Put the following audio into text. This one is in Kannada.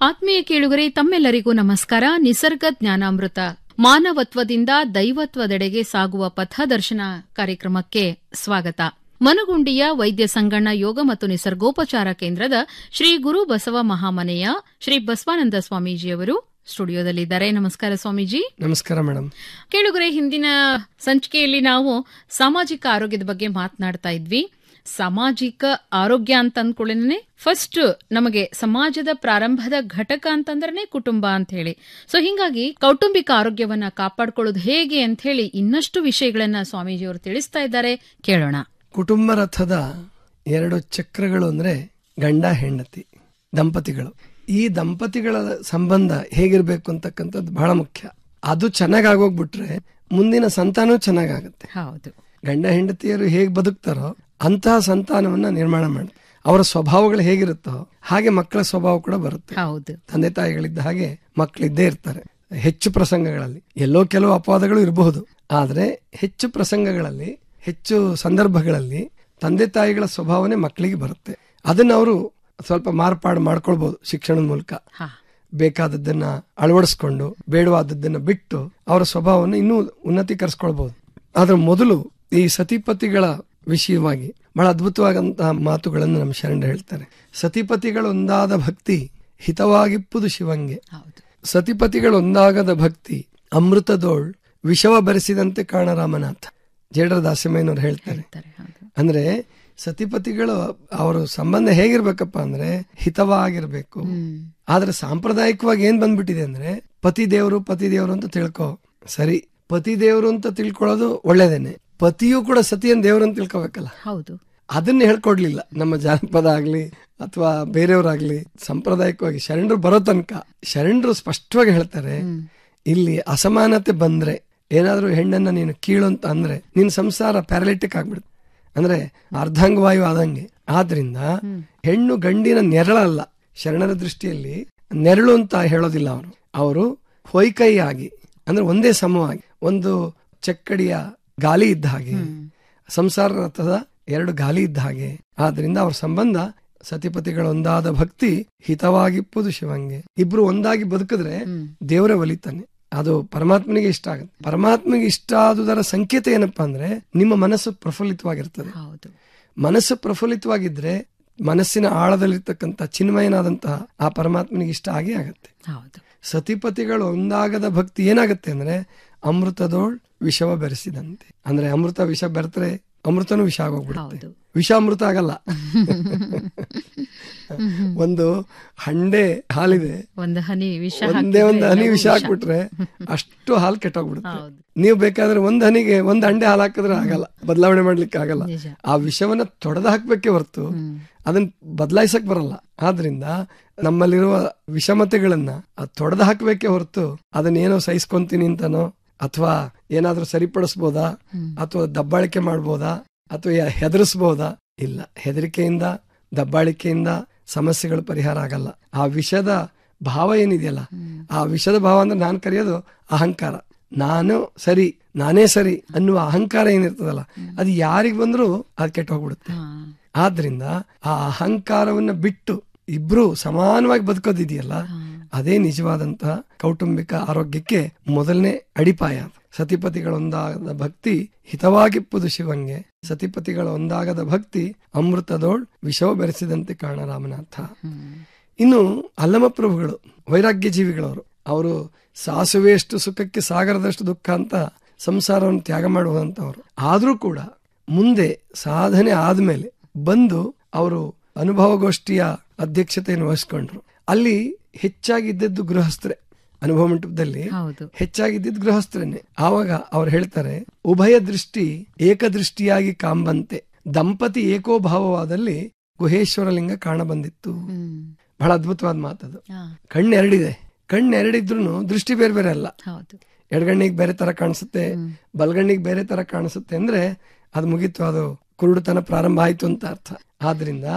ಆತ್ಮೀಯ ಕೇಳುಗರೆ ತಮ್ಮೆಲ್ಲರಿಗೂ ನಮಸ್ಕಾರ ನಿಸರ್ಗ ಜ್ಞಾನಾಮೃತ ಮಾನವತ್ವದಿಂದ ದೈವತ್ವದೆಡೆಗೆ ಸಾಗುವ ಪಥದರ್ಶನ ಕಾರ್ಯಕ್ರಮಕ್ಕೆ ಸ್ವಾಗತ ಮನಗುಂಡಿಯ ವೈದ್ಯ ಸಂಗಣ್ಣ ಯೋಗ ಮತ್ತು ನಿಸರ್ಗೋಪಚಾರ ಕೇಂದ್ರದ ಶ್ರೀ ಗುರು ಬಸವ ಮಹಾಮನೆಯ ಶ್ರೀ ಬಸವಾನಂದ ಸ್ವಾಮೀಜಿಯವರು ಸ್ಟುಡಿಯೋದಲ್ಲಿದ್ದಾರೆ ನಮಸ್ಕಾರ ಸ್ವಾಮೀಜಿ ನಮಸ್ಕಾರ ಮೇಡಮ್ ಕೇಳುಗರೆ ಹಿಂದಿನ ಸಂಚಿಕೆಯಲ್ಲಿ ನಾವು ಸಾಮಾಜಿಕ ಆರೋಗ್ಯದ ಬಗ್ಗೆ ಮಾತನಾಡ್ತಾ ಇದ್ವಿ ಸಾಮಾಜಿಕ ಆರೋಗ್ಯ ಅಂತ ಅಂದ್ಕೊಳ್ಳೇನೆ ಫಸ್ಟ್ ನಮಗೆ ಸಮಾಜದ ಪ್ರಾರಂಭದ ಘಟಕ ಅಂತಂದ್ರೆ ಕುಟುಂಬ ಅಂತ ಹೇಳಿ ಸೊ ಹಿಂಗಾಗಿ ಕೌಟುಂಬಿಕ ಆರೋಗ್ಯವನ್ನ ಕಾಪಾಡ್ಕೊಳ್ಳೋದು ಹೇಗೆ ಅಂತ ಹೇಳಿ ಇನ್ನಷ್ಟು ವಿಷಯಗಳನ್ನ ಸ್ವಾಮೀಜಿಯವರು ತಿಳಿಸ್ತಾ ಇದ್ದಾರೆ ಕೇಳೋಣ ಕುಟುಂಬ ರಥದ ಎರಡು ಚಕ್ರಗಳು ಅಂದ್ರೆ ಗಂಡ ಹೆಂಡತಿ ದಂಪತಿಗಳು ಈ ದಂಪತಿಗಳ ಸಂಬಂಧ ಹೇಗಿರ್ಬೇಕು ಅಂತಕ್ಕಂಥದ್ದು ಬಹಳ ಮುಖ್ಯ ಅದು ಚೆನ್ನಾಗಾಗೋಗ್ಬಿಟ್ರೆ ಮುಂದಿನ ಸಂತಾನವೂ ಚೆನ್ನಾಗಾಗುತ್ತೆ ಹೌದು ಗಂಡ ಹೆಂಡತಿಯರು ಹೇಗೆ ಬದುಕ್ತಾರೋ ಅಂತಹ ಸಂತಾನವನ್ನ ನಿರ್ಮಾಣ ಮಾಡಿ ಅವರ ಸ್ವಭಾವಗಳು ಹೇಗಿರುತ್ತೋ ಹಾಗೆ ಮಕ್ಕಳ ಸ್ವಭಾವ ಕೂಡ ಬರುತ್ತೆ ಹೌದು ತಂದೆ ತಾಯಿಗಳಿದ್ದ ಹಾಗೆ ಮಕ್ಕಳಿದ್ದೇ ಇರ್ತಾರೆ ಹೆಚ್ಚು ಪ್ರಸಂಗಗಳಲ್ಲಿ ಎಲ್ಲೋ ಕೆಲವು ಅಪವಾದಗಳು ಇರಬಹುದು ಆದ್ರೆ ಹೆಚ್ಚು ಪ್ರಸಂಗಗಳಲ್ಲಿ ಹೆಚ್ಚು ಸಂದರ್ಭಗಳಲ್ಲಿ ತಂದೆ ತಾಯಿಗಳ ಸ್ವಭಾವನೆ ಮಕ್ಕಳಿಗೆ ಬರುತ್ತೆ ಅದನ್ನ ಅವರು ಸ್ವಲ್ಪ ಮಾರ್ಪಾಡು ಮಾಡ್ಕೊಳ್ಬಹುದು ಶಿಕ್ಷಣದ ಮೂಲಕ ಹಾ ಬೇಕಾದದ್ದನ್ನ ಅಳವಡಿಸ್ಕೊಂಡು ಬೇಡವಾದದ್ದನ್ನ ಬಿಟ್ಟು ಅವರ ಸ್ವಭಾವವನ್ನು ಇನ್ನೂ ಉನ್ನತೀಕರಿಸ್ಕೊಳ್ಬಹುದು ಆದ್ರೆ ಮೊದಲು ಈ ಸತಿಪತಿಗಳ ವಿಷಯವಾಗಿ ಬಹಳ ಅದ್ಭುತವಾದಂತಹ ಮಾತುಗಳನ್ನು ನಮ್ಮ ಶರಣ ಹೇಳ್ತಾರೆ ಸತಿಪತಿಗಳೊಂದಾದ ಭಕ್ತಿ ಹಿತವಾಗಿಪ್ಪುದು ಶಿವಂಗೆ ಹೌದು ಸತಿಪತಿಗಳೊಂದಾಗದ ಭಕ್ತಿ ಅಮೃತದೋಳ್ ವಿಷವ ಬೆರೆಸಿದಂತೆ ಕಾಣ ರಾಮನಾಥ ಜೇಡರ ದಾಸಮಯ್ಯನವ್ರು ಹೇಳ್ತಾರೆ ಹೇಳ್ತಾರೆ, ಹೌದು ಅಂದ್ರೆ ಸತಿಪತಿಗಳು ಅವರ ಸಂಬಂಧ ಹೇಗಿರ್ಬೇಕಪ್ಪ ಅಂದ್ರೆ ಹಿತವಾಗಿರ್ಬೇಕು ಹ್ಮ್ ಆದ್ರೆ ಸಾಂಪ್ರದಾಯಿಕವಾಗಿ ಏನ್ ಬಂದ್ಬಿಟ್ಟಿದೆ ಅಂದ್ರೆ ಪತಿ ದೇವರು ಪತಿ ದೇವರು ಅಂತ ತಿಳ್ಕೊ ಸರಿ ಪತಿ ದೇವರು ಅಂತ ತಿಳ್ಕೊಳ್ಳೋದು ಒಳ್ಳೇದೇನೆ ಪತಿಯೂ ಕೂಡ ಸತಿಯನ್ ದೇವರು ಅಂತ ತಿಳ್ಕೊಬೇಕಲ್ಲ ಹೌದು ಅದನ್ನ ಹೇಳ್ಕೊಡ್ಲಿಲ್ಲ ನಮ್ಮ ಜಾನಪದ ಆಗ್ಲಿ ಅಥವಾ ಬೇರೆಯವರಾಗ್ಲಿ ಸಾಂಪ್ರದಾಯಿಕವಾಗಿ ಶರಣರು ಬರೋ ತನಕ ಶರಣರು ಸ್ಪಷ್ಟವಾಗಿ ಹೇಳ್ತಾರೆ ಇಲ್ಲಿ ಅಸಮಾನತೆ ಬಂದ್ರೆ ಏನಾದ್ರೂ ಹೆಣ್ಣನ್ನ ನೀನು ಕೀಳು ಅಂತ ಅಂದ್ರೆ ನಿನ್ ಸಂಸಾರ ಪ್ಯಾರಾಲಿಟಿಕ್ ಆಗ್ಬಿಡುತ್ತೆ ಅಂದ್ರೆ ಅರ್ಧಾಂಗವಾಯು ಆದಂಗೆ ಆದ್ರಿಂದ ಹೆಣ್ಣು ಗಂಡಿನ ನೆರಳಲ್ಲ ಶರಣರ ದೃಷ್ಟಿಯಲ್ಲಿ ನೆರಳು ಅಂತ ಹೇಳೋದಿಲ್ಲ ಅವರು ಅವರು ಹೊಯ್ಕೈಯಾಗಿ ಅಂದ್ರೆ ಒಂದೇ ಸಮವಾಗಿ ಒಂದು ಚಕ್ಕಡಿಯ ಗಾಲಿ ಇದ್ದ ಹಾಗೆ ಸಂಸಾರ ರಥದ ಎರಡು ಗಾಲಿ ಇದ್ದ ಹಾಗೆ ಆದ್ರಿಂದ ಅವ್ರ ಸಂಬಂಧ ಸತಿಪತಿಗಳ ಒಂದಾದ ಭಕ್ತಿ ಹಿತವಾಗಿಪ್ಪುದು ಶಿವಂಗೆ ಇಬ್ರು ಒಂದಾಗಿ ಬದುಕಿದ್ರೆ ದೇವರೇ ಒಲಿತಾನೆ ಅದು ಪರಮಾತ್ಮನಿಗೆ ಇಷ್ಟ ಆಗುತ್ತೆ ಪರಮಾತ್ಮನಿಗೆ ಇಷ್ಟ ಆದುದರ ಸಂಕೇತ ಏನಪ್ಪಾ ಅಂದ್ರೆ ನಿಮ್ಮ ಮನಸ್ಸು ಪ್ರಫುಲ್ಲಿತವಾಗಿರ್ತದೆ ಹೌದು ಮನಸ್ಸು ಪ್ರಫುಲ್ಲಿತವಾಗಿದ್ರೆ ಮನಸ್ಸಿನ ಆಳದಲ್ಲಿರ್ತಕ್ಕಂಥ ಚಿನ್ಮಯನಾದಂತಹ ಆ ಪರಮಾತ್ಮನಿಗೆ ಇಷ್ಟ ಆಗೇ ಆಗತ್ತೆ ಹೌದು ಸತಿಪತಿಗಳು ಒಂದಾಗದ ಭಕ್ತಿ ಏನಾಗುತ್ತೆ ಅಂದ್ರೆ ಅಮೃತದೋಳ್ ವಿಷವ ಬೆರೆಸಿದಂತೆ ಅಂದ್ರೆ ಅಮೃತ ವಿಷ ಬೆರೆತರೆ ಅಮೃತನೂ ವಿಷ ಆಗೋಗ್ಬಿಡುತ್ತೆ ಹೌದು ವಿಷ ಅಮೃತ ಆಗಲ್ಲ ಒಂದು ಹಂಡೆ ಹಾಲಿದೆ ಒಂದು ಹನಿ ವಿಷ ಒಂದೇ ಒಂದು ಹಾಕಿದ್ರೆ ಹನಿ ಎಲ್ಲವೂ ವಿಷ ಹಾಕ್ಬಿಟ್ರೆ ಅಷ್ಟು ಹಾಲು ಕೆಟ್ಟೋಗ್ಬಿಡುತ್ತೆ ಹೌದು ನೀವು ಬೇಕಾದ್ರೆ ಒಂದ್ ಹನಿಗೆ ಒಂದ್ ಹಂಡೆ ಹಾಲು ಹಾಕಿದ್ರೆ ಆಗಲ್ಲ ಬದಲಾವಣೆ ಮಾಡ್ಲಿಕ್ಕೆ ಆಗಲ್ಲ ನಿಜ ಆ ವಿಷವನ್ನ ತೊಡೆದು ಹಾಕ್ಬೇಕೇ ಹೊರತು ಅದನ್ನ ಬದಲಾಯಿಸಕ್ ಬರಲ್ಲ ಆದ್ರಿಂದ ನಮ್ಮಲ್ಲಿರುವ ವಿಷಮತೆಗಳನ್ನ ತೊಡೆದು ಹಾಕ್ಬೇಕೇ ಹೊರತು ಅದನ್ನೇನೋ ಸಹಿಸ್ಕೊಂತೀನಿ ಅಂತನೋ ಅಥವಾ ಏನಾದ್ರೂ ಸರಿಪಡಿಸ್ಬೋದಾ ಅಥವಾ ದಬ್ಬಾಳಿಕೆ ಮಾಡ್ಬೋದಾ ಅಥವಾ ಹೆದರಿಸ್ಬೋದಾ ಇಲ್ಲ ಹೆದರಿಕೆಯಿಂದ ದಬ್ಬಾಳಿಕೆಯಿಂದ ಸಮಸ್ಯೆಗಳು ಪರಿಹಾರ ಆಗಲ್ಲ ಆ ವಿಷದ ಭಾವ ಏನಿದೆಯಲ್ಲ ಆ ವಿಷದ ಭಾವ ಅಂದ್ರೆ ನಾನು ಕರೆಯೋದು ಅಹಂಕಾರ ನಾನು ಸರಿ ನಾನೇ ಸರಿ ಅನ್ನುವ ಅಹಂಕಾರ ಏನಿರ್ತದಲ್ಲ ಅದು ಯಾರಿಗ್ ಬಂದ್ರೂ ಅದು ಕೆಟ್ಟ ಹೋಗ್ಬಿಡುತ್ತೆ ಹಾ ಆದ್ರಿಂದ ಆ ಅಹಂಕಾರವನ್ನ ಬಿಟ್ಟು ಇಬ್ರು ಸಮಾನವಾಗಿ ಬದುಕೋದಿದೆಯಲ್ಲ ಅದೇ ನಿಜವಾದಂತಹ ಕೌಟುಂಬಿಕ ಆರೋಗ್ಯಕ್ಕೆ ಮೊದಲನೇ ಅಡಿಪಾಯ ಸತಿಪತಿಗಳ ಒಂದಾಗದ ಭಕ್ತಿ ಹಿತವಾಗಿಪ್ಪುದು ಶಿವಂಗೆ ಸತಿಪತಿಗಳ ಒಂದಾಗದ ಭಕ್ತಿ ಅಮೃತದೋಳ್ ವಿಷವ ಬೆರೆಸಿದಂತೆ ಕಾಣ ರಾಮನಾಥ ಇನ್ನು ಅಲ್ಲಮ ಪ್ರಭುಗಳು ವೈರಾಗ್ಯ ಜೀವಿಗಳವರು ಅವರು ಸಾಸುವೆಯಷ್ಟು ಸುಖಕ್ಕೆ ಸಾಗರದಷ್ಟು ದುಃಖ ಅಂತ ಸಂಸಾರವನ್ನು ತ್ಯಾಗ ಮಾಡುವಂತವರು ಆದ್ರೂ ಕೂಡ ಮುಂದೆ ಸಾಧನೆ ಆದ್ಮೇಲೆ ಬಂದು ಅವರು ಅನುಭವಗೋಷ್ಠಿಯ ಅಧ್ಯಕ್ಷತೆಯನ್ನು ವಹಿಸ್ಕೊಂಡ್ರು ಅಲ್ಲಿ ಹೆಚ್ಚಾಗಿದ್ದದ್ದು ಗೃಹಸ್ಥರೇ ಅನುಭವ ಮಂಟಪದಲ್ಲಿ ಹೌದು ಹೆಚ್ಚಾಗಿದ್ದಿದ್ದು ಗೃಹಸ್ಥರನ್ನೇ ಆವಾಗ ಅವ್ರು ಹೇಳ್ತಾರೆ ಉಭಯ ದೃಷ್ಟಿ ಏಕದೃಷ್ಟಿಯಾಗಿ ಕಾಂಬಂತೆ ದಂಪತಿ ಏಕೋಭಾವವಾದಲ್ಲಿ ಗುಹೇಶ್ವರ ಲಿಂಗ ಕಾಣ ಬಂದಿತ್ತು ಹ್ಮ್ ಬಹಳ ಅದ್ಭುತವಾದ ಮಾತದು ಹಾ ಕಣ್ಣು ಎರಡಿದೆ ಕಣ್ಣು ಎರಡಿದ್ರು ದೃಷ್ಟಿ ಬೇರೆ ಬೇರೆ ಅಲ್ಲ ಹೌದು ಎಡಗಣ್ಣಿಗೆ ಬೇರೆ ತರ ಕಾಣಿಸುತ್ತೆ ಬಲಗಣ್ಣಿಗೆ ಬೇರೆ ತರ ಕಾಣಿಸುತ್ತೆ ಅಂದ್ರೆ ಅದು ಮುಗೀತು ಅದು ಕುರುಡುತನ ಪ್ರಾರಂಭ ಆಯ್ತು ಅಂತ ಅರ್ಥ ಆದ್ರಿಂದ